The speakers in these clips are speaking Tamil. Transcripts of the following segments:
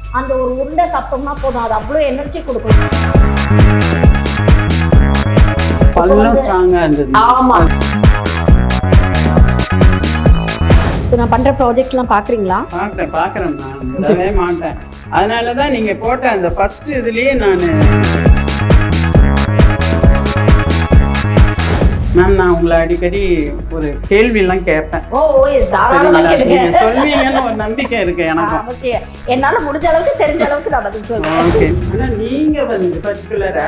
அந்த ஒரு உருண்டை சாப்பிட்டோம்னா போதும் அது அவ்வளோ எனர்ஜி கொடுக்கும் பல்லும் ஸ்ட்ராங்கா இருந்தது ஆமா ஸோ நான் பண்ற ப்ராஜெக்ட்ஸ்லாம் பார்க்குறீங்களா பார்க்குறேன் பார்க்குறேன் நான் விடவே மாட்டேன் அதனால தான் நீங்க போட்ட அந்த ஃபர்ஸ்ட் இதுலயே நான் மேம் நான் உங்களை அடிக்கடி ஒரு கேள்வியெல்லாம் கேட்பேன் ஓ ஓ எஸ் தாராளமாக சரிங்களா? கேளுங்க நீங்க சொல்வீங்கன்னு ஒரு நம்பிக்கை இருக்கு எனக்கும் அவசியம் என்னால முடிஞ்ச அளவுக்கு தெரிஞ்ச அளவுக்கு நான் பதில் சொல்றேன் ஓகே ஆனா நீங்க வந்து பர்டிகுலரா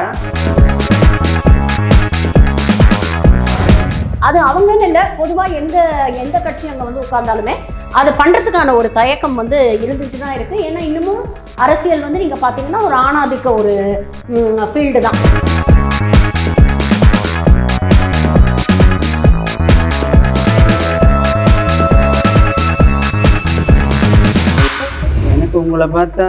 அது அவங்கன்னு இல்லை பொதுவாக எந்த எந்த கட்சி அங்கே வந்து உட்கார்ந்தாலுமே அது பண்ணுறதுக்கான ஒரு தயக்கம் வந்து இருந்துட்டு தான் இருக்குது ஏன்னா இன்னமும் அரசியல் வந்து நீங்கள் பார்த்தீங்கன்னா ஒரு ஆணாதிக்க ஒரு ஃபீல்டு தான் எனக்கு உங்களை பார்த்தா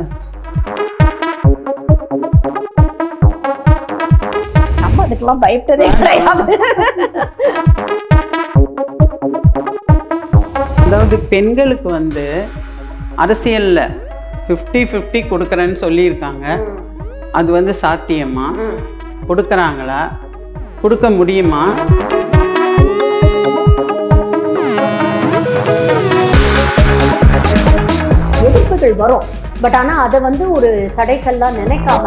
நம்ம அதுக்கெல்லாம் பயப்பட்டதே கிடையாது அதாவது பெண்களுக்கு வந்து அரசியல்ல 50 50 கொடுக்குறேன்னு சொல்லியிருக்காங்க அது வந்து சாத்தியமா கொடுக்குறாங்களா கொடுக்க முடியுமா எதிர்ப்புகள் வரும் பட் ஆனால் அதை வந்து ஒரு தடைக்கல்லாம் நினைக்காம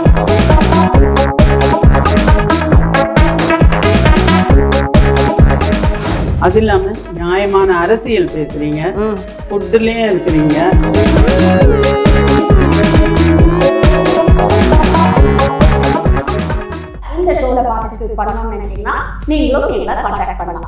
அது இல்லாம நியாயமான அரசியல் பேசுறீங்க ஃபுட்டுலயே இருக்கிறீங்க இந்த ஷோவில் பார்ட்டிசிபேட் பண்ணணும்னு நினைச்சீங்கன்னா நீங்களும் எங்களை கான்டாக்ட் பண்ணலாம்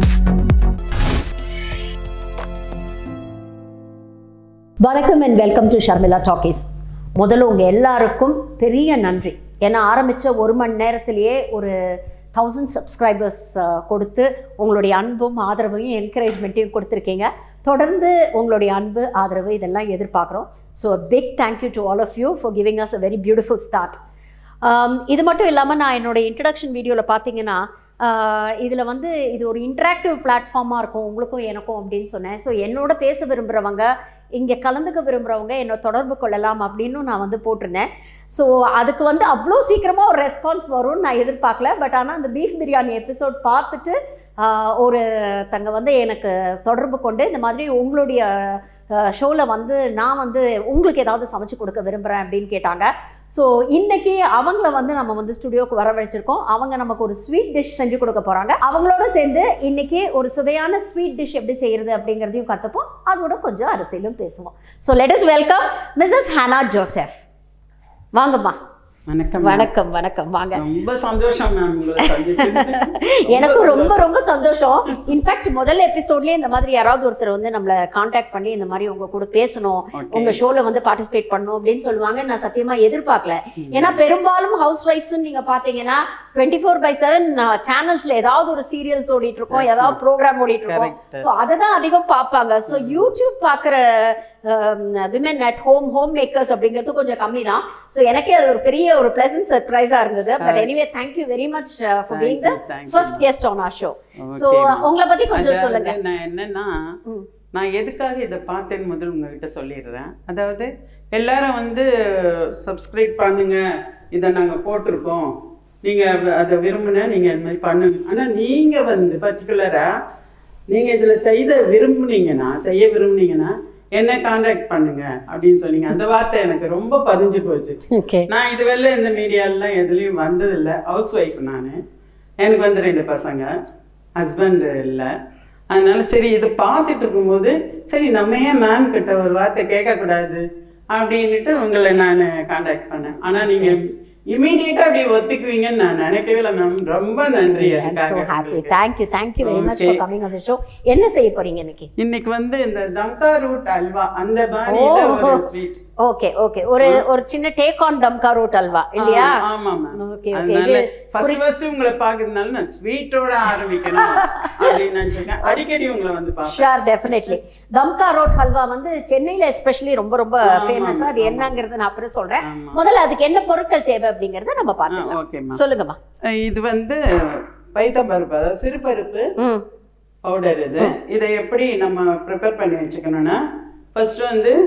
வணக்கம் and welcome to Sharmila talkies முதல்ல உங்கள் எல்லாருக்கும் பெரிய நன்றி ஏன்னா ஆரம்பித்த ஒரு மணி நேரத்திலேயே ஒரு தௌசண்ட் சப்ஸ்கிரைபர்ஸ் கொடுத்து உங்களுடைய அன்பும் ஆதரவையும் என்கரேஜ்மெண்ட்டையும் கொடுத்துருக்கீங்க தொடர்ந்து உங்களுடைய அன்பு ஆதரவு இதெல்லாம் எதிர்பார்க்குறோம் so big thank you to all of you for giving us a very beautiful start இது மட்டும் இல்லாமல் நான் என்னோட இன்ட்ரடக்ஷன் வீடியோவில் பார்த்தீங்கன்னா இதில் வந்து இது ஒரு இன்ட்ராக்டிவ் பிளாட்ஃபார்மாக இருக்கும் உங்களுக்கும் எனக்கும் அப்படின்னு சொன்னேன் ஸோ என்னோட பேச விரும்புகிறவங்க இங்கே கலந்துக்க விரும்புகிறவங்க என்னை தொடர்பு கொள்ளலாம் அப்படின்னு நான் வந்து போட்டிருந்தேன் ஸோ அதுக்கு வந்து அவ்வளோ சீக்கிரமாக ஒரு ரெஸ்பான்ஸ் வரும்னு நான் எதிர்பார்க்கல பட் ஆனால் அந்த பீஃப் பிரியாணி எபிசோட் பார்த்துட்டு ஆஹ், ஒரு தங்க வந்து எனக்கு தொடர்பு கொண்டு இந்த மாதிரி உங்களுடைய ஷோவில் வந்து நான் வந்து உங்களுக்கு ஏதாவது சமைச்சு கொடுக்க விரும்புகிறேன் அப்படின்னு கேட்டாங்க ஸோ இன்னைக்கு அவங்கள வந்து நம்ம வந்து ஸ்டுடியோக்கு வரவழைச்சிருக்கோம் அவங்க நமக்கு ஒரு ஸ்வீட் டிஷ் செஞ்சு கொடுக்க போகிறாங்க அவங்களோட சேர்ந்து இன்னைக்கு ஒரு சுவையான ஸ்வீட் டிஷ் எப்படி செய்கிறது அப்படிங்கிறதையும் கற்றுப்போம் அதோட கொஞ்சம் அரசியலும் பேசுவோம் so let is welcome Mrs Hannah Joseph வாங்கம்மா வணக்கம் வணக்கம் வணக்கம் வாங்க ரொம்ப சந்தோஷம் மேம் உங்களை சந்திச்சு எனக்கும் ரொம்ப ரொம்ப சந்தோஷம் இன்ஃபேக்ட் முதல் எபிசோட்லயே இந்த மாதிரி யாராவது ஒருத்தர் வந்து நம்மளை காண்டாக்ட் பண்ணி இந்த மாதிரி உங்க கூட பேசணும் Okay. உங்க ஷோல வந்து பார்ட்டிசிபேட் பண்ணணும் அப்படின்னு சொல்லுவாங்க நான் சத்தியமா எதிர்பார்க்கல ஏன்னா பெரும்பாலும் ஹவுஸ் ஒய்ஃப்ஸ் நீங்க பாத்தீங்கன்னா டுவெண்ட்டி ஃபோர் பை செவன் சேனல்ஸ்ல ஏதாவது ஒரு சீரியல்ஸ் ஓடிட்டு இருக்கோம் Yes, ஏதாவது ப்ரோக்ராம் ஓடிட்டு இருக்கோம் Correct. ஸோ அதை தான் அதிகம் பார்ப்பாங்க ஸோ யூடியூப் பார்க்குற women at home home makers அப்படிங்கிறது கொஞ்சம் கம்மி தான் ஸோ எனக்கே அது ஒரு பெரிய ஒரு பிளசன்ட் சர்ப்ரைஸாக இருந்தது but anyway thank you very much for being the Thank you, thank you. First guest on our show Okay, so ma'am. உங்களை பத்தி கொஞ்சம் அதாவது சொல்லுங்க நான் என்னன்னா ம். நான் எதுக்காக இதை பார்த்தேன்னு முதல்ல உங்ககிட்ட சொல்லிடுறேன் அதாவது எல்லாரும் வந்து சப்ஸ்கிரைப் பண்ணுங்க இதை நாங்கள் போட்டிருக்கோம் நீங்கள் அதை விரும்பினா நீங்கள் இந்த மாதிரி பண்ணுங்க ஆனால் நீங்கள் வந்து பர்டிகுலராக நீங்கள் இதில் செய்த விரும்புனீங்கன்னா செய்ய விரும்புனீங்கன்னா என்ன காண்டாக்ட் பண்ணுங்க அப்படின்னு சொன்னீங்க அந்த வார்த்தை எனக்கு ரொம்ப பதிஞ்சு போச்சு ஓகே நான் இதுவரை இந்த மீடியாலலாம் எதுலேயும் வந்ததில்லை ஹவுஸ் ஒய்ஃப் நான் எனக்கு வந்து ரெண்டு பசங்க ஹஸ்பண்ட் இல்லை அதனால சரி இதை பார்த்துட்டு இருக்கும்போது சரி நம்ம ஏன் மேம் கிட்ட ஒரு வார்த்தை கேட்கக்கூடாது அப்படின்னுட்டு உங்களை நான் காண்டாக்ட் பண்ணேன் ஆனால் நீங்கள் இமீடியட்டாக அப்படி ஒத்துக்குவீங்கன்னு நான் நினைக்கவே இல்லை மேம் ரொம்ப நன்றி ஐம் ஸோ அதுக்காக ஹாப்பி உங்களுக்கு. Thank you thank you very much Okay. For coming on the show என்ன செய்ய போறீங்க இன்னைக்கு இன்னைக்கு வந்து இந்த தம்கா ரூட் அல்வா அந்த பாணியில ஓ. ஒரு ஸ்வீட் ஓகே ஓகே ஒரு ஒரு சின்ன டேக் ஆன் தம்கா ரோட் அல்வா இல்லையா ஆமா மேம் Okay, okay. அதனால இது ஃபர்ஸ்ட் ஃபர்ஸ்ட் உங்களை பாக்குறதுனால நான் ஸ்வீட்டோட ஆரம்பிக்கணும் அப்படின்னு நினைச்சிருக்கேன் அடிக்கடி உங்களை வந்து பார்ப்பேன் ஷுர் டெஃபினெட்லி தம்கா ரோட் ஹல்வா வந்து சென்னையில எஸ்பெஷலி ரொம்ப ரொம்ப ஆமா, ஃபேமஸ் அது ஆமா. என்னங்கிறது நான் அப்புறம் சொல்றேன் ஆமா. முதல்ல அதுக்கு என்ன பொருட்கள் தேவை அப்படிங்கறத நம்ம பார்த்துக்கலாம் ஓகே மேம் சொல்லுங்கம்மா இது வந்து பைத்தம்பருப்பு அதாவது சிறுபருப்பு ம் பவுடர் இது இதை எப்படி நம்ம ப்ரிப்பேர் பண்ணி வச்சுக்கணும்னா ஃபர்ஸ்ட் வந்து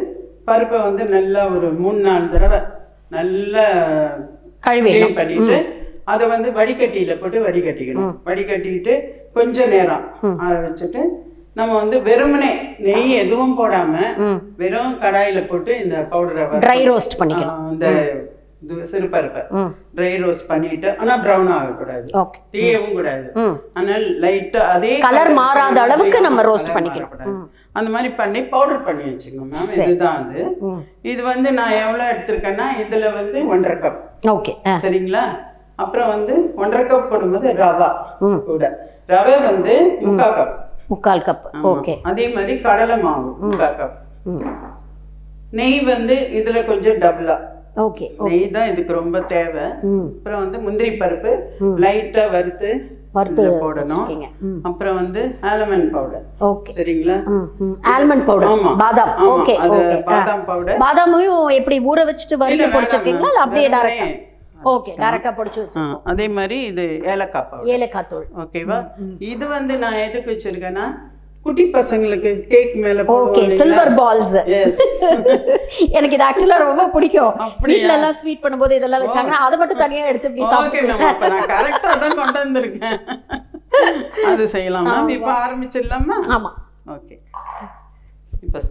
பருப்பை வந்து நல்லா ஒரு மூணு நாலு தடவை நல்லா கழுவிடணும் க்ளீன் பண்ணிட்டு அதை வந்து வடிகட்டியில போட்டு வடிகட்டிக்கணும் வடிகட்டிட்டு கொஞ்ச நேரம் ஆற வச்சுட்டு நம்ம வந்து வெறுமனே நெய் எதுவும் போடாம ம் வெறும் கடாயில போட்டு இந்த பவுடரை ட்ரை ரோஸ்ட் பண்ணிக்கணும் இந்த இது சிறுபருப்பை ம் ட்ரை ரோஸ்ட் பண்ணிட்டு ஆனா ப்ரௌன் ஆகக்கூடாது ஓகே தீயவும் கூடாது ம் ஆனால் லைட்டா அதே Colour colour மாறாத colour அளவுக்கு நம்ம colour roast பண்ணிக்கணும். மாறக்கூடாது. அந்த மாதிரி பண்ணி பவுடர் பண்ணி வச்சுக்கோங்க மேம் இதுதான் அது ம் இது வந்து நான் எவ்வளவு எடுத்திருக்கேன்னா இதுல வந்து ஒன்றரை கப் ஓகே ஆ சரிங்களா அப்புறம் வந்து ஒன்றரை கப் போடும்போது ரவா ம். கூட ரவை வந்து முக்கால் கப் முக்கால் கப் ஓகே அதே மாதிரி கடலை மாவு முக்கால் கப் ம் நெய் வந்து இதுல கொஞ்சம் டபுளா ஓகே நெய் தான் இதுக்கு ரொம்ப தேவை ம் அப்புறம் வந்து முந்திரி பருப்பு லைட்டா வறுத்து வறுத்து இதுல போடணும் வச்சிருக்கீங்க ம் அப்புறம் வந்து ஆலமண்ட் பவுடர் ஓகே சரிங்களா ம் ம் ஆல்மண்ட் பவுடர் ஆமா. பாதாம் ஆமா, ஓகே அது ஓகே பாதாம் பவுடர் பாதாமையும் எப்படி ஊற வச்சுட்டு வறுத்து இல்ல, பொடிச்சிருக்கீங்களா வேணாம் இல்ல அப்படியே வேணாம். டேரக்டா ஓகே டேரக்டா பொடிச்சு வச்சு அதே மாதிரி இது ஏலக்காய் பவுடர் ஏலக்காய் தூள் ஓகேவா இது வந்து நான் எதுக்கு வச்சிருக்கேன்னா குட்டி பசங்களுக்கு கேக் மேல ஓகே போடுவாங்க சில்வர் பால்ஸ் எஸ் எனக்கு இது ஆக்சுவலா ரொம்ப பிடிக்கும் அப்படியா? வீட்ல எல்லாம் ஸ்வீட் பண்ணும்போது இதெல்லாம் வச்சாங்கன்னா அதை மட்டும் தனியா எடுத்து இப்படி ஓகே சாப்பிடுவேன் மேம் அப்ப நான் கரெக்டா தான் கொண்டு வந்திருக்கேன் அது செய்யலாம் மேம் இப்போ ஆரம்பிச்சிடலாமா ஆமா ஓகே இப்போ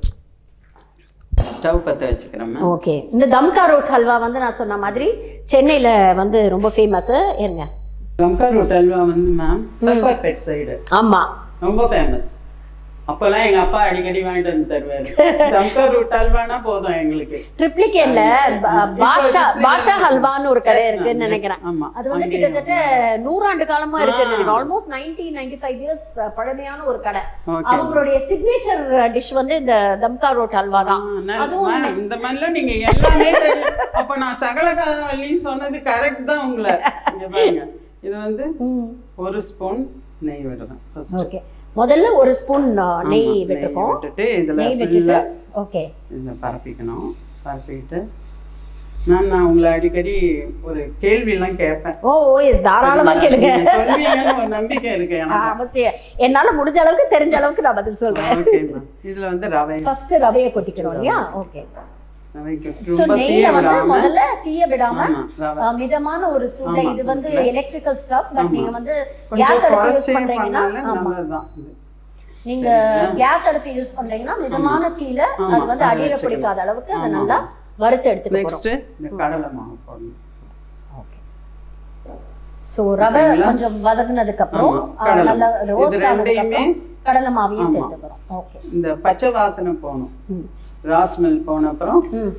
ஸ்டவ் பற்ற வச்சுக்கிறேன் மேம் ஓகே இந்த தம்கா ரோட் ஹல்வா வந்து நான் சொன்ன மாதிரி சென்னையில வந்து ரொம்ப ஃபேமஸ் இருங்க கம்கா ரோட் அல்வா வந்து மேம் சஃபர்பேட் சைடு ஆமா ரொம்ப ஃபேமஸ் அப்பெல்லாம் எங்க அப்பா அடிக்கடி வாங்கிட்டு வந்து தருவாரு கம்கா ரோட் அல்வானா போதும் எங்களுக்கு ட்ரிப்ளிகேன்ல பாஷா பாஷா ஹல்வான்னு ஒரு கடை Yes, இருக்குன்னு ma'am. நினைக்கிறேன் ஆமா அது வந்து கிட்டத்தட்ட நூறாண்டு காலமா இருக்கு நினைக்கிறேன் almost nineteen ninety five years பழமையான ஒரு கடை ஓகே அவங்களுடைய சிக்னேச்சர் டிஷ் வந்து இந்த தம்கா ரோட் ஹல்வா தான் அதுவும் மேம் இந்த மாதிரிலாம் நீங்க எல்லாமே தெரியும் அப்ப நான் சகலகலாவல்லின்னு சொன்னது கரெக்ட் தான் உங்களை இங்க பாருங்க இது வந்து ஒரு ஸ்பூன் நெய் விடுறேன் first. ஓகே முதல்ல ஒரு ஸ்பூன் நெய் ஆமா, விட்டுருக்கோம் விட்டுட்டு இதுல நெய் விட்டுட்டு ஃபுல்லா ஓகே இதை பரப்பிக்கணும் பரப்பிட்டு மேம் நான் உங்களை அடிக்கடி ஒரு கேள்வி எல்லாம் கேட்பேன் ஓ எஸ் தாராளமா கேளுங்க நீங்க சொல்லுவீங்கன்னு ஒரு நம்பிக்கை இருக்கு ஆ, எனக்கு அவசியம் என்னால முடிஞ்ச அளவுக்கு தெரிஞ்ச அளவுக்கு நான் பதில் சொல்றேன் ஓகே மேம் இதுல வந்து ரவை ஃபர்ஸ்ட் ரவையை கொட்டிக்கிறோம் இல்லையா ஓகே ரவைக்கு சோ ரொம்ப நெய்ல தீய வந்து விடாம முதல்ல தீய விடாம ஆமா ரவை ஆ, மிதமான ஒரு சூட்ல இது வந்து எலக்ட்ரிக்கல் ஸ்டவ் பட் நீங்க வந்து கொஞ்சம் கேஸ் அடுப்பு யூஸ் குறைச்சே பண்றீங்கன்னா பண்ணாலும் ஆமா நல்லதுதான் இது. நீங்க கேஸ் அடுப்பு யூஸ் பண்றீங்கன்னா மிதமான தீயில அது வந்து அடியில பிடிக்காத அளவுக்கு அதை நல்லா வறுத்து எடுத்துக்க போறோம் நெக்ஸ்ட் இந்த கடலை மாவு போடணும் ஓகே சோ ரவை கொஞ்சம் வதங்கினதுக்கு அப்புறம் ஆமா, ஆ, கடலை நல்லா மாவு. ரோஸ்ட் இது ஆனதுக்கு ரெண்டையுமே அப்புறம் கடலை மாவையும் சேர்த்துக்கிறோம் ஓகே இந்த பச்சை வாசனை போகணும் ம் ரா ஸ்மெல் போன அப்புறம் ம்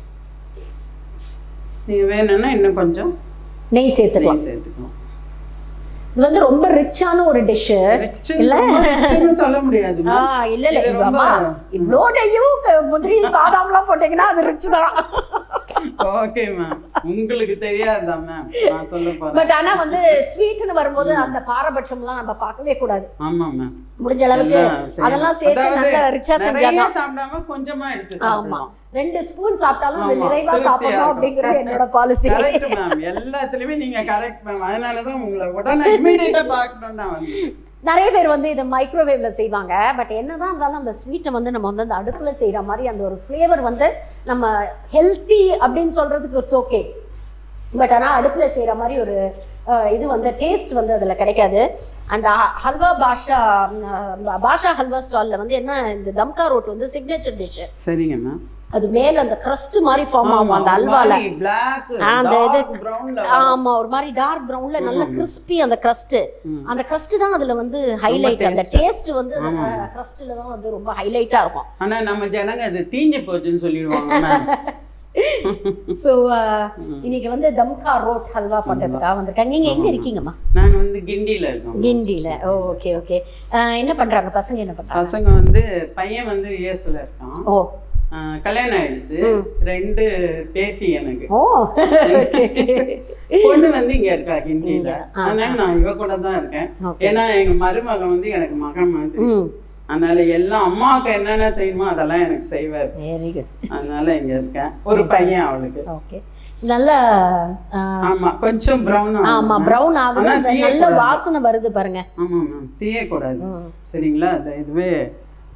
நீங்க வேணும்னா இன்னும் கொஞ்சம் நெய் சேர்த்துக்கலாம் நெய் சேர்த்துக்கணும் இது வந்து ரொம்ப ரிச்சான ஒரு டிஷ் Rich ன்னு ரொம்ப rich ன்னு சொல்ல முடியாது ஆ இல்ல இல்ல இது இது ரொம்ப- அம்மா இவ்ளோ நெய்யும் க- முந்திரி பாதாம்லாம் போட்டீங்கன்னா அது ரிச் தான் ஓகே மேம் உங்களுக்கு தெரியாதா மேம் நான் சொல்ல போறேன் பட் ஆனா வந்து ஸ்வீட்னு வரும்போது அந்த பாரபட்சம்லாம் நம்ம பார்க்கவே கூடாது ஆமா மேம் முடிஞ்ச அளவுக்கு எல்லாம் செய்யணும். அதெல்லாம் சேர்த்து அதாவது நல்லா ரிச்சா நிறைய செஞ்சாதான் சாப்பிடாம கொஞ்சமா எடுத்து ஆமா சாப்பிடலாம் ரெண்டு ஸ்பூன் சாப்பிட்டாலும் அது ஆமா, நிறைவா திருப்தியா சாப்பிடணும் இருக்கும். அப்படிங்கிறது என்னோட பாலிசி கரெக்ட் மேம் எல்லாத்துலயுமே நீங்க கரெக்ட் மேம் அதனாலதான் உங்களை உடனே இமீடியட்டா பார்க்கணும்னா வந்து நிறைய பேர் வந்து இதை மைக்ரோவேவ்ல செய்வாங்க பட் என்னதான் இருந்தாலும் அந்த ஸ்வீட்டை வந்து நம்ம வந்து அந்த அடுப்புல செய்யற மாதிரி அந்த ஒரு ஃப்ளேவர் வந்து நம்ம ஹெல்த்தி அப்படின்னு சொல்றதுக்கு இட்ஸ் ஓகே பட் ஆனால் அடுப்பில் செய்கிற மாதிரி ஒரு அஹ், இது வந்து டேஸ்ட் வந்து அதில் கிடைக்காது அந்த ஹ- ஹல்வா பாஷா ம், பாஷா ஹல்வா ஸ்டாலில் வந்து என்ன இந்த தம்கா ரோட் வந்து சிக்னேச்சர் டிஷ்ஷு சரிங்க மேம் அது மேல அந்த crust மாதிரி ஃபார்ம் ஆகும் அந்த அல்வால பிளாக் அந்த இது பிரவுன்ல ஆமா ஒரு மாதிரி டார்க் ப்ரௌன்ல நல்ல கிறிஸ்பி அந்த crust அந்த crust தான் அதுல வந்து ஹைலைட் அந்த டேஸ்ட் வந்து அந்த crustல தான் வந்து ரொம்ப ஹைலைட்டா இருக்கும் ஆனா நம்ம ஜனங்க அது தீஞ்சு போச்சுன்னு சொல்லிடுவாங்க மேம் ஸோ இன்னைக்கு வந்து தம்கா ரோட் ஹல்வா பண்றதுக்காக வந்திருக்காங்க நீங்க எங்க இருக்கீங்கம்மா நாங்க வந்து கிண்டியில இருக்கோம் கிண்டியில ஓ ஓகே ஓகே என்ன பண்றாங்க பசங்க என்ன பண்றாங்க பசங்க வந்து பையன் வந்து யூஎஸ்ல இருக்கான் ஓ ஆஹ் கல்யாணம் ஆயிடுச்சு ரெண்டு பேத்தி எனக்கு ஓ ஓகே பொண்ணு வந்து இங்க இருக்கா கிண்டியில அதனால நான் இவ கூட தான் இருக்கேன் Okay. ஏன்னா எங்க மருமகன் வந்து எனக்கு மகன் மாதிரி ம் அதனால எல்லாம் அம்மாவுக்கு என்னென்ன செய்யணுமோ அதெல்லாம் எனக்கு செய்வார் வெரி குட் அதனால இங்க இருக்கேன் ஒரு பையன் அவளுக்கு ஓகே நல்ல ஆ, ஆமா கொஞ்சம் ப்ரௌன் ஆமா பிரவுன் ஆகுது ஆனா அந்த தீய நல்ல வாசனை வருது பாருங்க ஆமா மேம் தீயக்கூடாது சரிங்களா அந்த இதுவே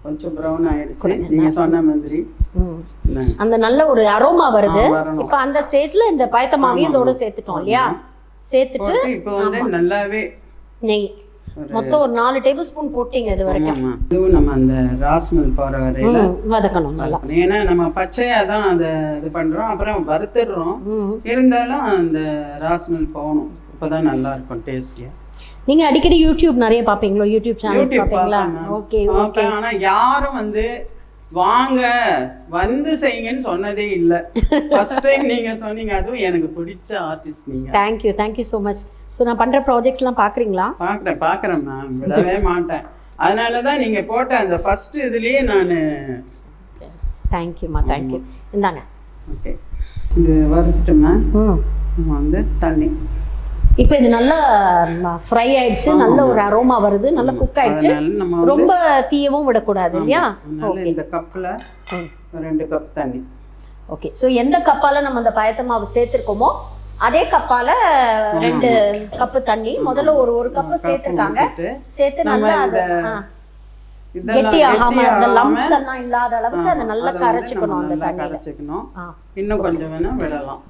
கொஞ்சம் ப்ரௌன் ஆயிடுச்சு நீங்க சொன்ன மாதிரி ம் இந்தாங்க. அந்த நல்ல ஒரு அரோமா வருது ஆ, வரணும். இப்போ அந்த ஸ்டேஜ்ல இந்த பயத்தமாவையும் இதோட சேர்த்துட்டோம் இல்லையா சேர்த்துட்டு போட்டு இப்போ வந்து நல்லாவே நெய் மொத்தம் ஒரு நாலு டேபிள் ஸ்பூன் போட்டீங்க இது வரைக்கும் ஆமாம்மா. இதுவும் நம்ம அந்த ராஸ்மல் போற வரையில ம், வதக்கணும் நல்லா ஏன்னா நம்ம பச்சையா தான் அதை இது பண்றோம் அப்புறம் வறுத்துடுறோம் ம் இருந்தாலும் அந்த ராஸ்மல் போகணும் அப்பதான் நல்லா இருக்கும் டேஸ்டியா நீங்க அடிக்கடி யூடியூப் நிறைய பாப்பீங்களோ யூடியூப் சேனல்ஸ் யூடியூப் பாப்பீங்களா பார்ப்பேன் ma'am. ஓகே பார்ப்பேன். ஆனா யாரும் வந்து வாங்க வந்து செய்யுங்கன்னு சொன்னதே இல்ல ஃபர்ஸ்ட் டைம் நீங்க சொன்னீங்க அதுவும் எனக்கு பிடிச்ச ஆர்டிஸ்ட் நீங்க thank you thank you so much so நான் பண்ற ப்ராஜெக்ட்ஸ்லாம் பார்க்குறீங்களா பாக்குறேன் பாக்குறேன் மேம் விடவே மாட்டேன் அதனாலதான் நீங்க போட்ட அந்த ஃபர்ஸ்ட் இதுலயே நான் தேங்க்யூம்மா தேங்க்யூ இந்தாங்க ஓகே இது வறுத்துட்டோம்னா ம் நம்ம வந்து தண்ணி இப்போ இது நல்லா ஃப்ரை ஆயிடுச்சு நல்ல ஒரு அரோமா வருது நல்லா குக் ஆயிடுச்சு அதனால நம்ம வந்து ரொம்ப தீயவும் விடக்கூடாது இல்லையா அதனால இந்த கப்ல ம் ரெண்டு கப் தண்ணி ஓகே ஸோ எந்த கப்பால நம்ம அந்த பயத்த மாவு சேர்த்துருக்கோமோ அதே கப்பால ரெண்டு கப்பு தண்ணி முதல்ல ஒரு ஒரு கப்பு சேர்த்துருக்காங்க ஊத்திட்டு சேர்த்து நம்ம நல்லா அது இந்த ஆ, இதெல்லாம் கெட்டி ஆகாம அந்த கெட்டி லம்ஸ் ஆகாம, எல்லாம் இல்லாத அளவுக்கு அதை நல்லா அதை வந்து கரைச்சிக்கணும் நம்ம அந்த நல்லா தண்ணியில கரைச்சிக்கணும் ஆ இன்னும் கொஞ்சம் வேணா விடலாம்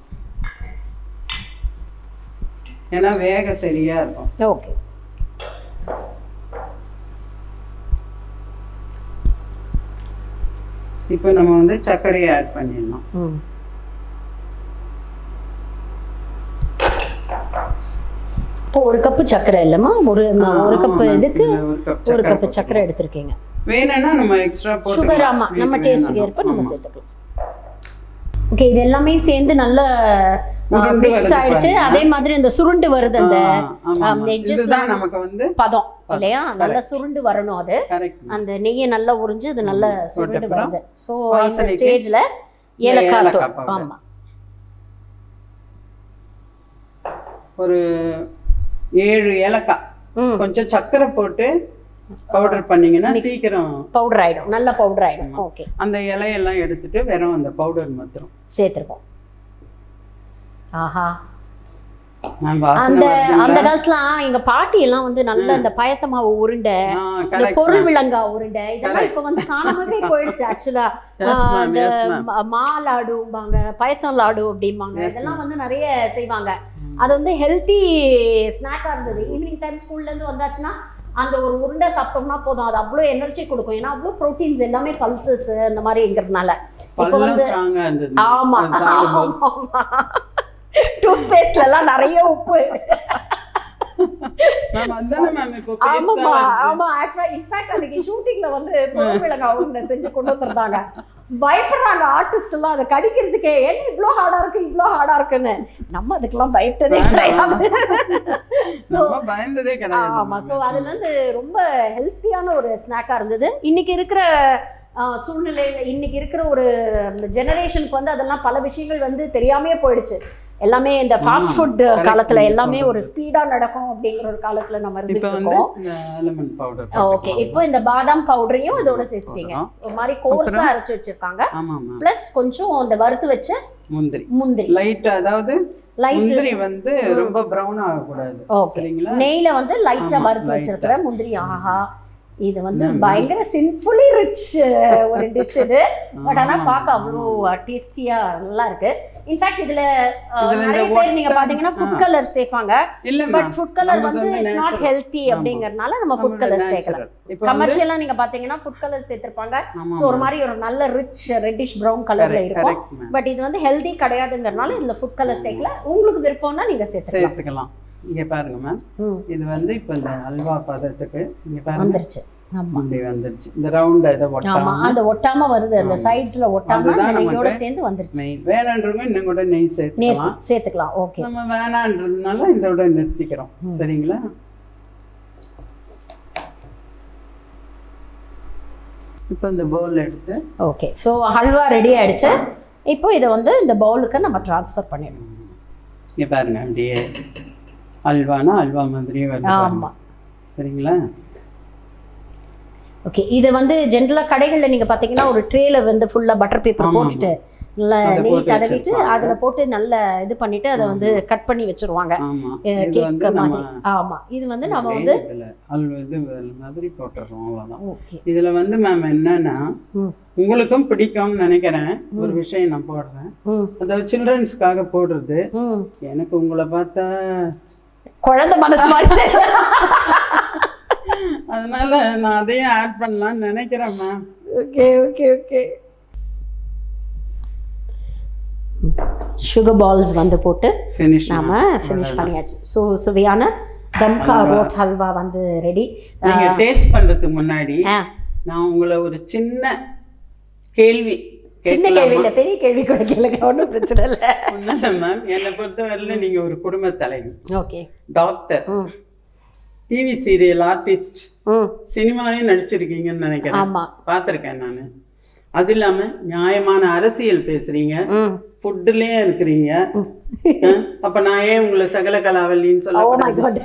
ஏன்னா வேக சரியா இருக்கும் ஓகே இப்போ நம்ம வந்து சர்க்கரையை ஆட் பண்ணிடலாம் ம் இப்போ ஒரு கப்பு சர்க்கரை இல்லைம்மா ஒரு ஒரு கப்பு ஆமா, இதுக்கு இதுல ஒரு கப் ஒரு சர்க்கரை கப்பு சர்க்கரை எடுத்திருக்கீங்க வேணும்னா நம்ம எக்ஸ்ட்ரா சுகர் ஆமா நம்ம டேஸ்ட்டுக்கு ஏற்ப நம்ம சேர்த்துக்கலாம் ஓகே இது எல்லாமே சேர்ந்து நல்ல உருண்டு மிக்ஸ் வருது ஆயிடுச்சு பாருங்க. அதே மாதிரி இந்த சுருண்டு வருது அந்த edges இதுதான் நமக்கு வந்து பதம் இல்லையா நல்லா சுருண்டு வரணும் அது கரெக்ட் அந்த நெய்யை நல்லா உறிஞ்சு அது நல்லா சுருண்டு போட்டப்புறம் வருது ஸோ இந்த வாசனைக்கு ஸ்டேஜ்ல ஏலக்காய் ஏலக்காய் தூள் powder. ஆமா ஒரு ஏழு ஏலக்காய் ம் கொஞ்சம் சர்க்கரை போட்டு பவுடர் பண்ணீங்கன்னா சீக்கிரம் பவுடர் ஆயிடும் நல்ல பவுடர் ஆயிடும் ஓகே அந்த இலையெல்லாம் எடுத்துட்டு வெறும் அந்த பவுடர் மாத்திரம் சேர்த்துருக்கோம் ஆஹா நான் வாசனை அந்த வருதுங்களா? அந்த காலத்துல எங்க பாட்டி எல்லாம் வந்து நல்ல இந்த பயத்த மாவு உருண்டை ஆ, இந்த correct பொருள் ma'am. விளங்கா உருண்டை இதெல்லாம் இப்ப வந்து காணாமவே போயிடுச்சு ஆக்சுவலா Yes, ma'am, இந்த yes, ma'am. ம- மா லாடும்பாங்க பயத்தம் லாடு அப்படிம்பாங்க Yes, இதெல்லாம் வந்து நிறைய செய்வாங்க அது வந்து ஹெல்த்தி ஸ்நாக்கா இருந்தது ஈவினிங் டைம் ஸ்கூல்ல இருந்து வந்தாச்சுன்னா அந்த ஒரு உருண்டை சாப்பிட்டோம்னா போதும் அது அவ்வளோ எனர்ஜி கொடுக்கும் ஏன்னா அவ்வளோ ப்ரோட்டீன்ஸ் எல்லாமே பல்சஸ் அந்த மாதிரிங்கிறதுனால இப்போ பல்லும் வந்து ஸ்ட்ராங்கா இருந்தது ஆமா அது சாப்பிடும்போது. டூத் பேஸ்ட்ல எல்லாம் நிறைய உப்பு நான் வந்தானே மேம் இப்போ paste ஆமாமா ஆ வருது. ஆமா இன்ஃபேக்ட் அன்னைக்கு ஷூட்டிங்ல வந்து பொருள்விலங்க அவங்க செஞ்சு கொண்டு வந்திருந்தாங்க பயப்படுறாங்க ஆர்டிஸ்ட் எல்லாம் அதை கடிக்கிறதுக்கே என்ன இவ்ளோ ஹார்டா இருக்கு இவ்ளோ ஹார்டா இருக்குன்னு நம்ம அதுக்கெல்லாம் பயப்பட்டதே கிடையாது So, நம்ம பயந்ததே கிடையாது ஆமா ஸோ அதுல இருந்து ரொம்ப ஹெல்த்தியான ஒரு ஸ்நாக்கா இருந்தது இன்னைக்கு இருக்கிற ஆஹ், சூழ்நிலையில இன்னைக்கு இருக்கிற ஒரு ஜெனரேஷனுக்கு வந்து அதெல்லாம் பல விஷயங்கள் வந்து தெரியாமையே போயிடுச்சு எல்லாமே இந்த ஃபாஸ்ட் ஆமா, ஃபுட் correct காலத்துல நீங்க எல்லாமே சொல்றது. ஒரு ஸ்பீடா நடக்கும் அப்படிங்கிற ஒரு காலத்துல நம்ம இப்போ இருந்துட்டு வந்து இருக்கோம் இந்த ஆலமண்ட் பவுடர் ஓகே இப்போ இந்த பாதாம் பவுடரையும் இதோட சேர்த்துட்டீங்க போடுறோம். ஒரு மாதிரி கோர்ஸா அரைச்சு வச்சிருக்காங்க ஆமா மேம் பிளஸ் கொஞ்சம் இந்த வறுத்து வச்ச முந்திரி முந்திரி லைட் அதாவது லைட் முந்திரி வந்து ரொம்ப பிரவுன் ஆகக்கூடாது ஓகே சரிங்களா நெய்ல வந்து லைட்டா ஆமா, வறுத்து light-ஆ. வச்சிருக்கிற முந்திரி ஆஹா இது வந்து பயங்கர சின்ஃபுல்லி ரிச் ஒரு டிஷ் இது பட் ஆனா ஆமா. பார்க்க அவ்வளோ டேஸ்டியா நல்லா இருக்கு இன்ஃபேக்ட் இதுல அஹ், இதுல இந்த நிறைய பேர் நீங்க ஒட்டம், பாத்தீங்கன்னா ஃபுட் கலர் சேர்ப்பாங்க இல்ல பட் மேம் ஃபுட் கலர் நமக்கு வந்து வந்து இட்ஸ் நாட் natural. ஹெல்த்தி ஆமா. அப்படிங்கறதுனால நம்ம ஃபுட் கலர் சேர்க்கலாம் இப்போ வந்து கமர்ஷியலா நீங்க பாத்தீங்கன்னா ஃபுட் கலர் சேர்த்திருப்பாங்க ஆமா ஸோ ஒரு மாதிரி ஒரு நல்ல ரிச் ரெட்டிஷ் ப்ரௌன் கலர்ல இருக்கும் கரெக்ட் மேம் பட் இது வந்து ஹெல்தி கிடையாதுங்கிறனால இதுல ஃபுட் கலர் சேர்க்கல உங்களுக்கு விருப்பம்னா நீங்க சேர்த்துக்கலாம் சேர்த்துக்கலாம் இங்க பாருங்க மேம் ம் இது வந்து இப்போ இந்த அல்வா பதத்துக்கு இங்க பாருங்க வந்துருச்சு ஆமா இப்படி வந்துருச்சு இந்த ரவுண்ட் இதை ஆமா ஒட்டாம அந்த ஒட்டாம வருது அந்த சைட்ஸ்ல ஒட்டாம அதுதான் அந்த நெய்யோட நமக்கு சேர்ந்து வந்துருச்சு நெய் வேணான்றவங்க இன்னும் கூட நெய் நேத்து சேர்த்துக்கலாம் சேர்த்துக்கலாம் ஓகே நம்ம வேணான்றதுனால இதோட நிறுத்திக்கிறோம் சரிங்களா இப்போ இந்த பவுல் எடுத்து ஓகே ஸோ ஹல்வா ரெடி ஆயிடுச்சு இப்போ இதை வந்து இந்த பவுலுக்கு நம்ம ட்ரான்ஸ்ஃபர் பண்ணிடணும் இங்க பாருங்க அப்படியே அல்வானா அல்வா மாதிரியே வருது பாருங்க. ஆமா சரிங்களா ஓகே இது வந்து ஜென்ரலாக கடைகளில் நீங்கள் பார்த்தீங்கன்னா ஒரு ட்ரேல வந்து ஃபுல்லாக பட்டர் பேப்பர் ஆமா, போட்டுட்டு நல்லா அதை நெய் போட்டு தடவிட்டு வச்சிருப்பாங்க. அதில் போட்டு நல்ல இது பண்ணிட்டு அதை வந்து கட் பண்ணி வச்சிருவாங்க ஆமா அஹ் இது கேக் வந்து நம்ம மாதிரி ஆமா இது வந்து நம்ம வந்து இதுல அல்வா இது மாதிரி போட்டுறோம் அவ்வளவுதான் ஓகே இதுல வந்து மேம் என்னன்னா ம் உங்களுக்கும் பிடிக்கும்னு நினைக்கிறேன் ஒரு விஷயம் நான் போடுறேன் ம் அதாவது சில்ட்ரன்ஸ்க்காக போடுறது ம் எனக்கு உங்களை பார்த்தா குழந்தை மனசு மாதிரி தெரியல. அதனால நான் அதையும் ஆட் பண்ணலாம்னு நினைக்கிறேன் ma'am okay okay okay sugar balls வந்து போட்டு ஃபினிஷ் நாம ஃபினிஷ் பண்ணியாச்சு ஸோ சுவையான தம்கா ரோட் ஹல்வா வந்து ரெடி நீங்க டேஸ்ட் பண்றதுக்கு முன்னாடி ஆ நான் உங்களை ஒரு சின்ன கேள்வி சின்ன கேள்வி இல்லை பெரிய கேள்வி கூட கேளுங்க ஒன்றும் பிரச்சனை இல்லை ஒன்றும் மேம் என்னை பொறுத்தவரையில நீங்க ஒரு குடும்ப தலைவி ஓகே டாக்டர் ம் டிவி சீரியல் ஆர்டிஸ்ட் ம் சினிமாலையும் நடிச்சிருக்கீங்கன்னு நினைக்கிறேன் ஆமாம் பார்த்துருக்கேன் நான் அது இல்லாம நியாயமான அரசியல் பேசுறீங்க ம் ஃபுட்டுலயே இருக்கிறீங்க அஹ், அப்ப நான் ஏன் உங்களை சகல கலாவல்லின்னு சொல்ல ஓ மை காட்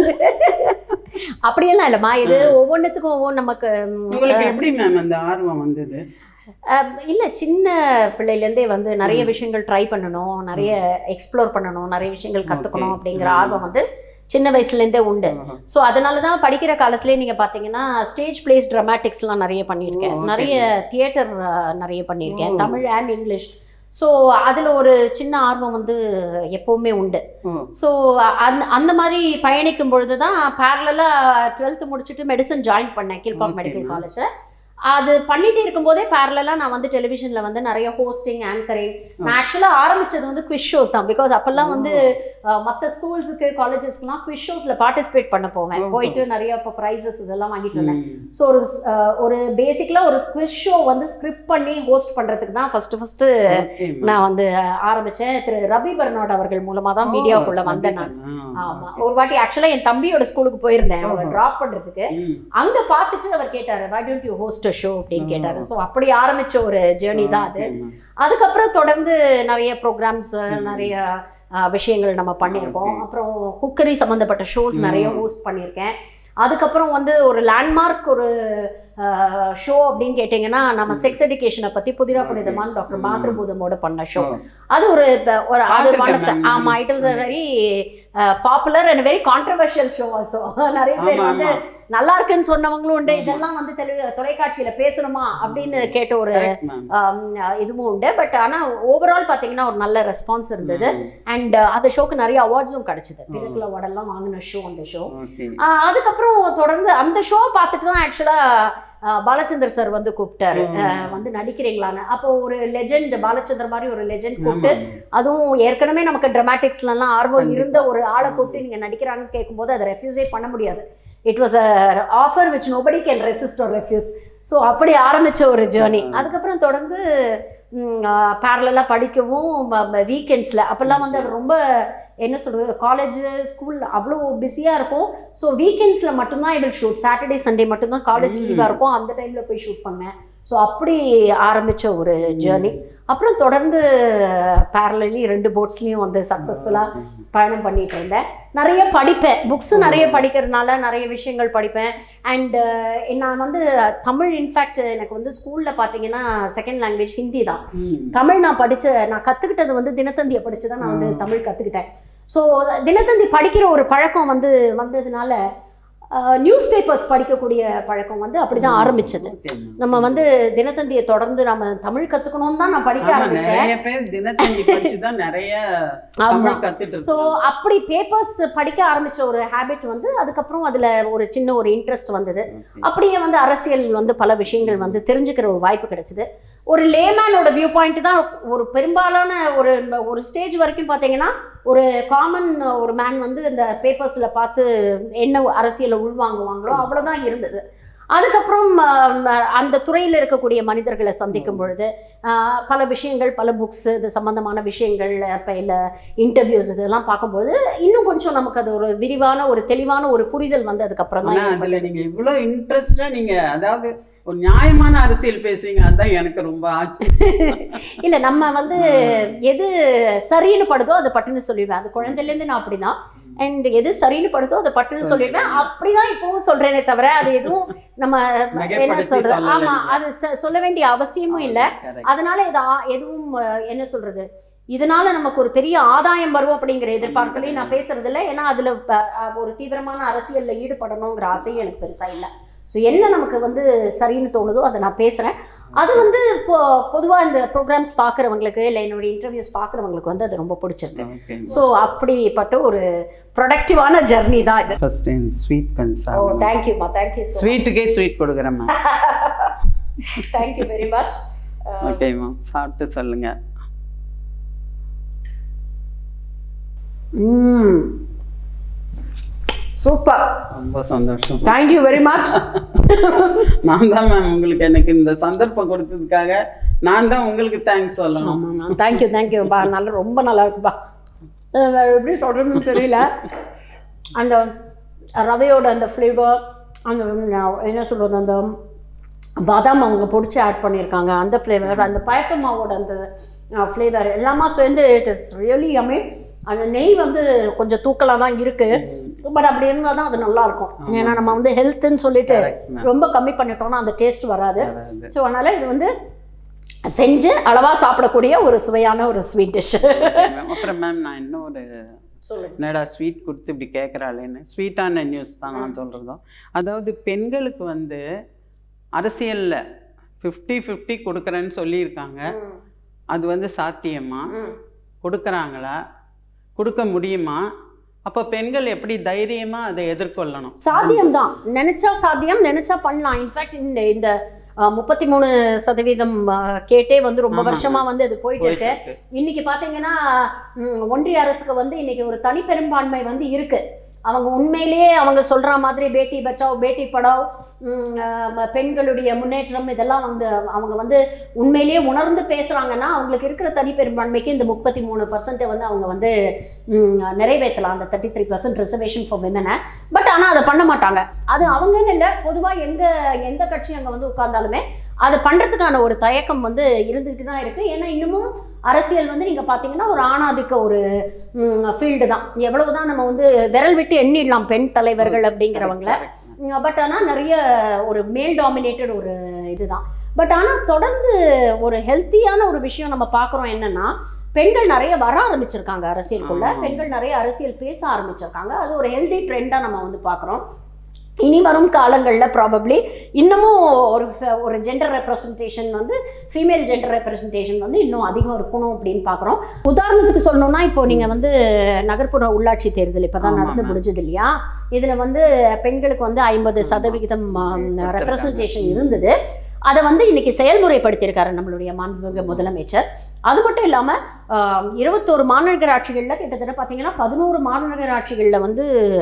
அப்படியெல்லாம் இல்லைம்மா இது ஒவ்வொன்றுத்துக்கும் ஒவ்வொன்று நமக்கு ம், உங்களுக்கு எப்படி மேம் அந்த ஆர்வம் வந்தது அஹ், இல்ல சின்ன பிள்ளையிலேருந்தே வந்து நிறைய விஷயங்கள் ட்ரை பண்ணணும் நிறைய எக்ஸ்ப்ளோர் பண்ணணும் நிறைய விஷயங்கள் கற்றுக்கணும் Okay. அப்படிங்கிற ஆர்வம் வந்து சின்ன வயசுலேருந்தே உண்டு ஸோ அதனால தான் படிக்கிற காலத்துலேயே நீங்கள் பார்த்தீங்கன்னா ஸ்டேஜ் பிளேஸ் ட்ராமாட்டிக்ஸ்லாம் நிறைய பண்ணியிருக்கேன் ஓ, okay. நிறைய தியேட்டர் நிறைய பண்ணியிருக்கேன் ஓ. தமிழ் அண்ட் இங்கிலீஷ் ஸோ அதில் ஒரு சின்ன ஆர்வம் வந்து எப்போவுமே உண்டு ஓ ஸோ அந்த அந்த மாதிரி பயணிக்கும் பொழுது தான் பேரலாக டுவெல்த்து முடிச்சுட்டு மெடிசன் ஜாயின் பண்ணேன் கீழ்பாக் Okay, மெடிக்கல் ma'am. காலேஜில் அது பண்ணிட்டு இருக்கும்போதே பேரலாக நான் வந்து டெலிவிஷனில் வந்து நிறைய ஹோஸ்டிங் ஆங்கரிங் நான் ஆக்சுவலாக ஆரம்பிச்சது வந்து குவிஷ் ஷோஸ் தான் பிகாஸ் அப்போல்லாம் வந்து மற்ற ஸ்கூல்ஸுக்கு காலேஜஸ்க்குலாம் குவிஷ் ஷோஸில் பார்ட்டிசிபேட் பண்ண போவேன் ஓஹோ. போயிட்டு நிறைய இப்போ ப்ரைஸஸ் இதெல்லாம் வாங்கிட்டு வந்தேன் ம். ஸோ ஒரு அஹ், ஒரு பேசிக்கலாக ஒரு குவிஸ் ஷோ வந்து ஸ்கிரிப்ட் பண்ணி ஹோஸ்ட் பண்ணுறதுக்கு தான் ஃபஸ்ட்டு ஃபஸ்ட்டு Okay, ma'am. நான் வந்து அஹ், ஆரம்பிச்சேன் திரு ரவி பர்னாட் அவர்கள் மூலமாக தான் மீடியாவுக்குள்ளே ஓ, வந்தேன் நான் ஆ, ஆமா ஒரு வாட்டி ஆக்சுவலா என் தம்பியோட ஸ்கூலுக்கு போயிருந்தேன் அவரை ஓஹோ. டிராப் பண்றதுக்கு ம். அங்க பார்த்துட்டு அவர் கேட்டாரு why don't you host a show அப்படின்னு கேட்டாரு ஸோ அப்படி ஆரம்பிச்ச ஒரு ஜேர்னி தான் அது Okay, ma'am. அதுக்கப்புறம் தொடர்ந்து நிறைய ப்ரோக்ராம்ஸ் நிறைய அஹ், விஷயங்கள் நம்ம பண்ணியிருக்கோம் Okay. அப்புறம் குக்கரி சம்மந்தப்பட்ட ஷோஸ் நிறைய ம். ஹோஸ்ட் பண்ணியிருக்கேன் அதுக்கப்புறம் வந்து ஒரு லேண்ட்மார்க் ஒரு ஷோ அப்படின்னு கேட்டிங்கன்னா நம்ம செக்ஸ் எஜுகேஷனை பற்றி புதிரா Okay. புனிதமான டாக்டர் ம். மாத்ருபூதமோட பண்ண ஷோ ஓ. அது ஒரு ப- ஒரு அது ஒன் பார்த்திருக்கேன் ஆஃப் த ma'am. ஆமா it was a very popular and very controversial show also நிறைய பேர் ஆமா, வந்து ஆமா. நல்லா இருக்குன்னு சொன்னவங்களும் உண்டு ஆமா. இதெல்லாம் வந்து தெலு தொலைக்காட்சியில பேசணுமா அப்படின்னு கேட்ட ஒரு Correct, ma'am. ஆம், இதுவும் உண்டு பட் ஆனா ஓவரால் பாத்தீங்கன்னா ஒரு நல்ல ரெஸ்பான்ஸ் இருந்தது ம். அண்ட் அந்த ஷோக்கு நிறைய அவார்ட்ஸும் கிடைச்சது பிறக்குல அவார்ட் எல்லாம் வாங்கின ஷோ அந்த ஷோ Okay. அதுக்கப்புறம் தொடர்ந்து அந்த ஷோ பார்த்துட்டு தான் ஆக்சுவலா பாலச்சந்தர் சார் வந்து கூப்பிட்டாரு ம். அஹ், வந்து நடிக்கிறீங்களான்னு அப்போ ஒரு லெஜெண்ட் பாலச்சந்தர் மாதிரி ஒரு லெஜெண்ட் ஆமா, கூப்பிட்டு ஆமா. அதுவும் ஏற்கனவே நமக்கு ட்ராமாட்டிக்ஸ்லாம் ஆர்வம் கண்டிப்பா. இருந்த ஒரு ஆளை கூப்பிட்டு நீங்கள் நடிக்கிறாங்கன்னு கேட்கும்போது அதை ரெஃப்யூஸே பண்ண முடியாது it was a offer which nobody can resist or refuse so அப்படி ஆரம்பித்த ஒரு ஜேர்னி ஆ. அதுக்கப்புறம் தொடர்ந்து பேரலாக படிக்கவும் வீக்கெண்ட்ஸில் அப்போல்லாம் வந்து அவர் ரொம்ப என்ன சொல்கிறது காலேஜ் ஸ்கூல் அவ்வளோ பிஸியாக இருக்கும் ஸோ வீக்கெண்ட்ஸில் மட்டும்தான் I will shoot Saturday Sunday மட்டும்தான் காலேஜ் ம். லீவாக இருக்கும் அந்த டைமில் போய் ஷூட் பண்ணேன் ஸோ அப்படி ஆரம்பித்த ஒரு ஜேர்னி அப்புறம் தொடர்ந்து பேரலி ரெண்டு போட்ஸ்லேயும் வந்து சக்ஸஸ்ஃபுல்லாக பயணம் பண்ணிட்டு இருந்தேன் நிறைய படிப்பேன் புக்ஸ் நிறைய படிக்கிறதுனால நிறைய விஷயங்கள் படிப்பேன் அண்ட் நான் வந்து தமிழ் இன்ஃபேக்ட் எனக்கு வந்து ஸ்கூலில் பார்த்தீங்கன்னா செகண்ட் லாங்குவேஜ் ஹிந்தி தான் ம். தமிழ் நான் படிச்ச நான் கற்றுக்கிட்டது வந்து தினத்தந்தியை படித்து தான் நான் வந்து ஆ. தமிழ் கற்றுக்கிட்டேன் ஸோ தினத்தந்தி படிக்கிற ஒரு பழக்கம் வந்து வந்ததுனால நியூஸ் பேப்பர்ஸ் படிக்கக்கூடிய பழக்கம் வந்து அப்படி தான் ஆரம்பிச்சது Okay, ma'am. நம்ம வந்து தினத்தந்தியை தொடர்ந்து நம்ம தமிழ் கற்றுக்கணும்னு தான் நான் படிக்க ஆமா, ஆரம்பித்தேன் நிறைய பேர் தினத்தந்தி படிச்சு தான் நிறைய ஆமா தமிழ் கத்துட்டு ஸோ இருக்காங்க. அப்படி பேப்பர்ஸ் படிக்க ஆரம்பிச்ச ஒரு ஹேபிட் வந்து அதுக்கப்புறம் அதில் ஒரு சின்ன ஒரு இன்ட்ரெஸ்ட் வந்தது Okay. அப்படியே வந்து அரசியல் வந்து பல விஷயங்கள் வந்து தெரிஞ்சுக்கிற ஒரு வாய்ப்பு கிடைச்சிது ஒரு லேமேனோட வியூ பாயிண்ட் தான் ஒரு பெரும்பாலான ஒரு ஒரு ஸ்டேஜ் வரைக்கும் பார்த்தீங்கன்னா ஒரு காமன் ஒரு மேன் வந்து இந்த பேப்பர்ஸில் பார்த்து என்ன அரசியலை உள்வாங்குவாங்களோ அவ்வளோதான் இருந்தது அதுக்கப்புறம் ஆம், அந்த துறையில் இருக்கக்கூடிய மனிதர்களை சந்திக்கும் பொழுது ஆஹ், பல விஷயங்கள் பல புக்ஸ் இது சம்பந்தமான விஷயங்கள் இப்போ இல்லை இன்டர்வியூஸ் இதெல்லாம் பார்க்கும்போது இன்னும் கொஞ்சம் நமக்கு அது ஒரு விரிவான ஒரு தெளிவான ஒரு புரிதல் வந்து அதுக்கப்புறம் ஆனா தான் அதுல நீங்க இவ்வளவு இன்ட்ரெஸ்டா நீங்க அதாவது ஒரு நியாயமான அரசியல் பேசுறீங்க அதுதான் எனக்கு ரொம்ப ஆச்சு இல்லை நம்ம வந்து எது சரின்னு படுதோ அது பட்டுன்னு சொல்லிடுவேன் அது குழந்தையிலேருந்து நான் அப்படிதான் அண்ட் எது சரின்னு படுதோ அதை பட்டுன்னு சொல்லிடுவேன் அப்படிதான் இப்பவும் சொல்றேனே தவிர அது எதுவும் நம்ம என்ன மிகைப்படுத்தி சொல்றது சொல்லலை ஆமா நீங்க. அது சொ- சொல்ல வேண்டிய அவசியமும் இல்லை Correct. அதனால இது ஆ- எதுவும் அஹ், என்ன சொல்றது இதனால நமக்கு ஒரு பெரிய ஆதாயம் வரும் அப்படிங்கிற எதிர்பார்ப்புலையும் நான் பேசுறது இல்லை ஏன்னா அதுல அஹ், அஹ், ஒரு தீவிரமான அரசியல்ல ஈடுபடணுங்கிற ஆசையும் எனக்கு பெருசா இல்லை ஸோ என்ன நமக்கு வந்து சரின்னு தோணுதோ அதை நான் பேசுறேன் அது வந்து இப்போ பொதுவா இந்த ப்ரோக்ராம்ஸ் பார்க்குறவங்களுக்கு இல்லை என்னுடைய இன்டர்வியூஸ் பார்க்குறவங்களுக்கு வந்து அது ரொம்ப பிடிச்சிருக்கு Okay. ஸோ அப்படிப்பட்ட ஒரு ப்ரொடக்டிவான ஜர்னி தான் இது First time sweet ஓ கொஞ்சம் தேங்க்யூம்மா தேங்க்யூ ஸோ ஸ்வீட்டுக்கே ஸ்வீட் கொடுக்குறேன் ma'am thank you very much okay ma'am சாப்பிட்டு சொல்லுங்க ம் சூப்பர் ரொம்ப சந்தோஷம் தேங்க்யூ வெரி மச் நான் தான் மேம் உங்களுக்கு எனக்கு இந்த சந்தர்ப்பம் கொடுத்ததுக்காக நான் தான் உங்களுக்கு தேங்க்ஸ் சொல்லணும் ஆமாம் தேங்க்யூ தேங்க்யூப்பா நல்லா ரொம்ப நல்லா இருக்குப்பா அஹ் எப்படி சொல்கிறதுன்னு தெரியல அந்த ரவையோட அந்த ஃப்ளேவர் அந்த உம், என்ன சொல்கிறது அந்த பாதாம் அவங்க பொடிச்சு ஆட் பண்ணியிருக்காங்க அந்த ஃப்ளேவர் அந்த பயத்த மாவோட அந்த ஃப்ளேவர் எல்லாமே சேர்ந்து இட் இஸ் ரியலி அமே அந்த நெய் வந்து கொஞ்சம் தூக்கலாக தான் இருக்குது பட் அப்படி இருந்தால் தான் அது நல்லா இருக்கும் ஏன்னா நம்ம வந்து ஹெல்த்துன்னு சொல்லிட்டு Correct, ma'am. ரொம்ப கம்மி பண்ணிட்டோம்னா அந்த டேஸ்ட் வராது அதாவது, ஸோ அதனால் இது வந்து செஞ்சு அளவாக சாப்பிடக்கூடிய ஒரு சுவையான ஒரு ஸ்வீட் டிஷ் ma'am. அப்புறம் மேம் நான் இன்னும் ஒரு சொல்லுங்க என்னடா ஸ்வீட் கொடுத்து இப்படி கேட்குறாளேன்னு ஸ்வீட்டான நியூஸ் தான் நான் சொல்கிறதும் அதாவது பெண்களுக்கு வந்து அரசியலில் ஃபிஃப்டி ஃபிஃப்டி கொடுக்குறேன்னு சொல்லியிருக்காங்க அது வந்து சாத்தியமா கொடுக்குறாங்களா கொடுக்க முடியுமா அப்போ பெண்கள் எப்படி தைரியமாக அதை எதிர்கொள்ளணும் சாத்தியம் தான் நினைச்சா சாத்தியம் நினைச்சா பண்ணலாம் இன்ஃபேக்ட் இந்த இந்த முப்பத்தி மூணு சதவீதம் அஹ், கேட்டே வந்து ரொம்ப ஆமா. வருஷமா வந்து அது போயிட்டு இருக்கு போயிட்டு இருக்கு. இன்னைக்கு பாத்தீங்கன்னா ம், ஒன்றிய அரசுக்கு வந்து இன்னைக்கு ஒரு தனிப்பெரும்பான்மை வந்து இருக்கு அவங்க உண்மையிலேயே அவங்க சொல்ற மாதிரி பேட்டி பச்சாவ் பேட்டி படாவ் ம், அஹ், பெண்களுடைய முன்னேற்றம் இதெல்லாம் வந்து அவங்க வந்து உண்மையிலேயே உணர்ந்து பேசுறாங்கன்னா அவங்களுக்கு இருக்கிற தனிப்பெரும்பான்மைக்கு இந்த முப்பத்தி மூணு பர்சன்ட்டை வந்து அவங்க வந்து ம், நிறைவேற்றலாம் அந்த thirty three percent reservation for விமனை பட் ஆனால் அதை பண்ண மாட்டாங்க அது அவங்கன்னு இல்லை பொதுவாக எங்க எந்த கட்சி அங்கே வந்து உட்கார்ந்தாலுமே அதை பண்ணுறதுக்கான ஒரு தயக்கம் வந்து இருந்துகிட்டு தான் இருக்குது ஏன்னா இன்னமும் அரசியல் வந்து நீங்கள் பார்த்தீங்கன்னா ஒரு ஆணாதிக்க ஒரு ஃபீல்டு தான் எவ்வளவு தான் நம்ம வந்து விரல் விட்டு எண்ணிடலாம் பெண் தலைவர்கள் அப்படிங்கிறவங்கள Correct, ma'am. பட் ஆனால் நிறைய ஒரு மேல் டாமினேட்டட் ஒரு இதுதான் பட் ஆனால் தொடர்ந்து ஒரு ஹெல்த்தியான ஒரு விஷயம் நம்ம பார்க்குறோம் என்னன்னா பெண்கள் நிறைய வர ஆரம்பிச்சிருக்காங்க அரசியலுக்குள்ள ஆமா. பெண்கள் நிறைய அரசியல் பேச ஆரம்பிச்சிருக்காங்க அது ஒரு ஹெல்தி ட்ரெண்டாக நம்ம வந்து பார்க்குறோம் இனி வரும் காலங்களில் ப்ராபப்ளி இன்னமும் ஒரு ஃப- ஒரு ஜெண்டர் ரெப்ரசன்டேஷன் வந்து ஃபீமேல் ஜெண்டர் ரெப்ரசன்டேஷன் வந்து இன்னும் அதிகம் இருக்கணும் அப்படின்னு பார்க்குறோம் உதாரணத்துக்கு சொல்லணும்னா இப்போ நீங்கள் வந்து நகர்ப்புற உள்ளாட்சி தேர்தல் இப்போ தான் ஆமா, நடந்து ma'am. முடிஞ்சது இல்லையா இதில் வந்து பெண்களுக்கு வந்து ஐம்பது சதவிகிதம் கொடுத்திருக்காங்க. ரெப்ரசன்டேஷன் இருந்தது அதை வந்து இன்னைக்கு செயல்முறைப்படுத்தியிருக்காரு நம்மளுடைய மாண்புமிகு முதலமைச்சர் அது மட்டும் இல்லாமல் இருபத்தோரு மாநகராட்சிகளில் கிட்டத்தட்ட பார்த்தீங்கன்னா பதினோரு மாநகராட்சிகளில் வந்து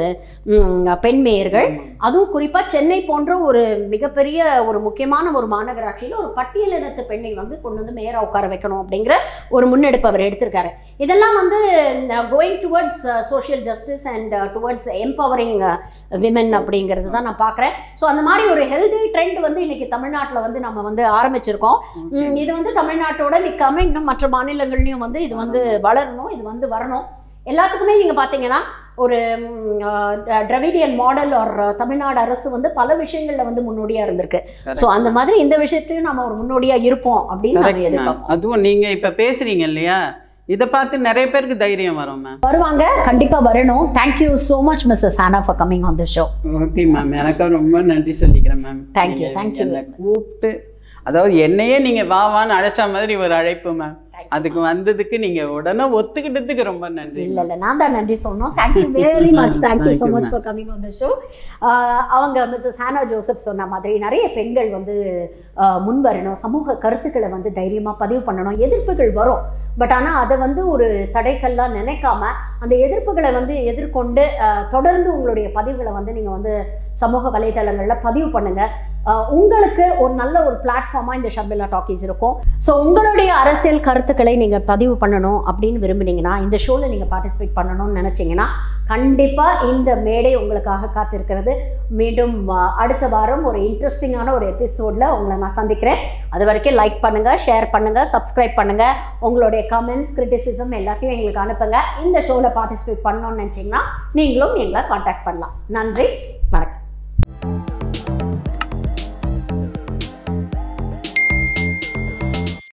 ம், பெண் மேயர்கள் அதுவும் குறிப்பாக சென்னை போன்ற ஒரு மிகப்பெரிய ஒரு முக்கியமான ஒரு மாநகராட்சியில் ஒரு பட்டியலினத்து பெண்ணை வந்து கொண்டு வந்து மேயராக உட்கார வைக்கணும் அப்படிங்கிற ஒரு முன்னெடுப்பு அவர் எடுத்திருக்காரு இதெல்லாம் வந்து going towards social justice and towards empowering women அப்படிங்கிறது தான் நான் பார்க்குறேன் ஸோ அந்த மாதிரி ஒரு ஹெல்தி ட்ரெண்ட் வந்து இன்னைக்கு தமிழ்நாட்டில் வந்து நம்ம வந்து ஆரம்பிச்சிருக்கோம் ம், இது வந்து தமிழ்நாட்டோட நிற்காம இன்னும் மற்ற மாநிலங்கள்லையும் வந்து இது வந்து வளரணும் இது வந்து வரணும் எல்லாத்துக்குமே நீங்கள் பார்த்தீங்கன்னா ஒரு ம், அஹ், திராவிடியன் மாடல் ஒரு தமிழ்நாடு அரசு வந்து பல விஷயங்களில் வந்து முன்னோடியாக இருந்திருக்கு ஸோ அந்த மாதிரி இந்த விஷயத்தையும் நம்ம ஒரு முன்னோடியாக இருப்போம் அப்படின்னு Correct, நம்ம ma'am. எதிர்பார்ப்போம் அதுவும் நீங்க இப்ப பேசுறீங்க இல்லையா இதை பார்த்து நிறைய பேருக்கு தைரியம் வரும் மேம் வருவாங்க கண்டிப்பாக வரணும் thank you so much Mrs Hana for coming on the show okay ma'am எனக்கும் ரொம்ப நன்றி சொல்லிக்கிறேன் ma'am Thank you, thank you என்னை கூப்பிட்டு அதாவது என்னையே நீங்க வா வான்னு அழைச்ச மாதிரி ஒரு அழைப்பு மேம் அதுக்கு வந்ததுக்கு நீங்க உடனே ஒத்துக்கிட்டதுக்கு ரொம்ப நன்றி இல்ல இல்ல நான் தான் நன்றி சொன்னோம் thank you very much thank you Thank so you, much ma'am. For coming on the show அவங்க மிஸ்ஸஸ் ஹானா ஜோசப் சொன்ன மாதிரி நிறைய பெண்கள் வந்து ஆஹ், முன் வரணும் சமூக கருத்துக்களை வந்து தைரியமாக பதிவு பண்ணணும் எதிர்ப்புகள் வரும் பட் ஆனால் அதை வந்து ஒரு தடைக்கல்லாம் நினைக்காம அந்த எதிர்ப்புகளை வந்து எதிர்கொண்டு ஆஹ், தொடர்ந்து உங்களுடைய பதிவுகளை வந்து நீங்கள் வந்து சமூக வலைதளங்களில் பதிவு பண்ணுங்க ஆஹ், உங்களுக்கு ஒரு நல்ல ஒரு பிளாட்ஃபார்மாக இந்த ஷர்மிளா டாக்கீஸ் இருக்கும் ஸோ உங்களுடைய அரசியல் கருத்துக்களை நீங்கள் பதிவு பண்ணணும் அப்படின்னு விரும்புனீங்கன்னா இந்த ஷோவில் நீங்கள் பார்ட்டிசிபேட் பண்ணணும்னு நினச்சிங்கன்னா கண்டிப்பாக இந்த மேடை உங்களுக்காக காத்திருக்கிறது மீண்டும் ஆ, அடுத்த வாரம் ஒரு இன்ட்ரெஸ்டிங்கான ஒரு எபிசோடில் உங்களை நான் சந்திக்கிறேன் அது வரைக்கும் லைக் பண்ணுங்கள் ஷேர் பண்ணுங்கள் சப்ஸ்கிரைப் பண்ணுங்கள் உங்களுடைய கமெண்ட்ஸ் கிரிட்டிசிசம் எல்லாத்தையும் எங்களுக்கு அனுப்புங்க இந்த ஷோவில் பார்ட்டிசிபேட் பண்ணணும்னு நினச்சிங்கன்னா நீங்களும் எங்களை காண்டாக்ட் பண்ணலாம் நன்றி வணக்கம்